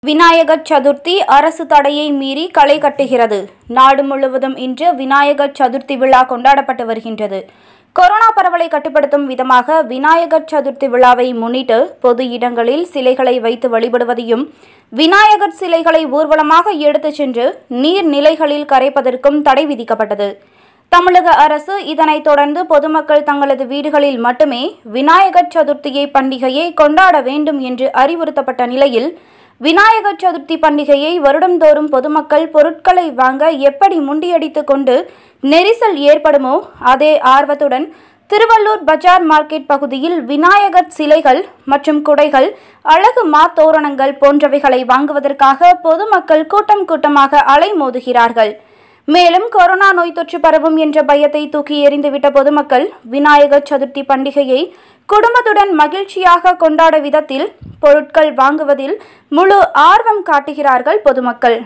விநாயகர் சதுர்த்தி அரசு தடையை மீறி களை கட்டுகிறது நாடு முழுவதும் இன்று விநாயகர் சதுர்த்தி விழா கொண்டாடப்பட்டு வருகின்றது கொரோனா பரவலை கட்டுப்படுத்தும் விதமாக விநாயகர் சதுர்த்தி விழாவை முன்னிட்டு பொது இடங்களில் சிலைகளை வைத்து வழிபடுவதையும் விநாயகர் சிலைகளை ஊர்வலமாக எடுத்துச் சென்று நீர்நிலைகளில் கரைப்பதற்கும் தடை விதிக்கப்பட்டது தமிழக அரசு இதனைத் தொடர்ந்து பொதுமக்கள் தங்களது வீடுகளில் மட்டுமே விநாயகர் சதுர்த்தியை பண்டிகையை கொண்டாட வேண்டும் என்று அறிவுறுத்தப்பட்ட நிலையில் விநாயகர் சதுர்த்தி பண்டிகையை வருடந்தோறும் பொதுமக்கள் பொருட்களை வாங்க எப்படி முண்டியடித்துக் கொண்டு நெரிசல் ஏற்படுமோ அதே ஆர்வத்துடன் திருவள்ளூர் பஜார் மார்க்கெட் பகுதியில் விநாயகர் சிலைகள் மற்றும் குடைகள் அழகு மாத்தோரணங்கள் போன்றவைகளை வாங்குவதற்காக பொதுமக்கள் கூட்டம் கூட்டமாக அலைமோதுகிறார்கள் மேலும் கொரோனா நோய் தொற்று பரவும் என்ற பயத்தை தூக்கி எறிந்துவிட்ட பொதுமக்கள் விநாயகர் சதுர்த்தி பண்டிகையை குடும்பத்துடன் மகிழ்ச்சியாக கொண்டாட விதத்தில் பொருட்கள் வாங்குவதில் முழு ஆர்வம் காட்டுகிறார்கள் பொதுமக்கள்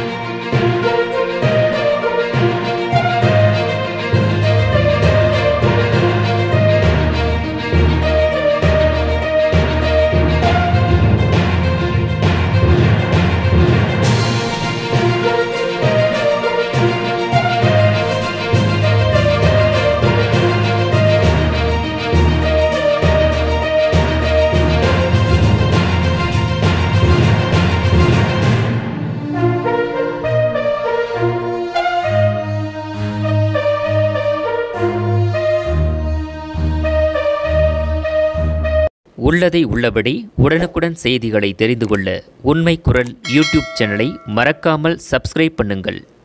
உள்ளதை உள்ளபடி உடனுக்குடன் செய்திகளை தெரிந்து கொள்ள உண்மை குரல் யூடியூப் சேனலை மறக்காமல் சப்ஸ்கிரைப் பண்ணுங்கள்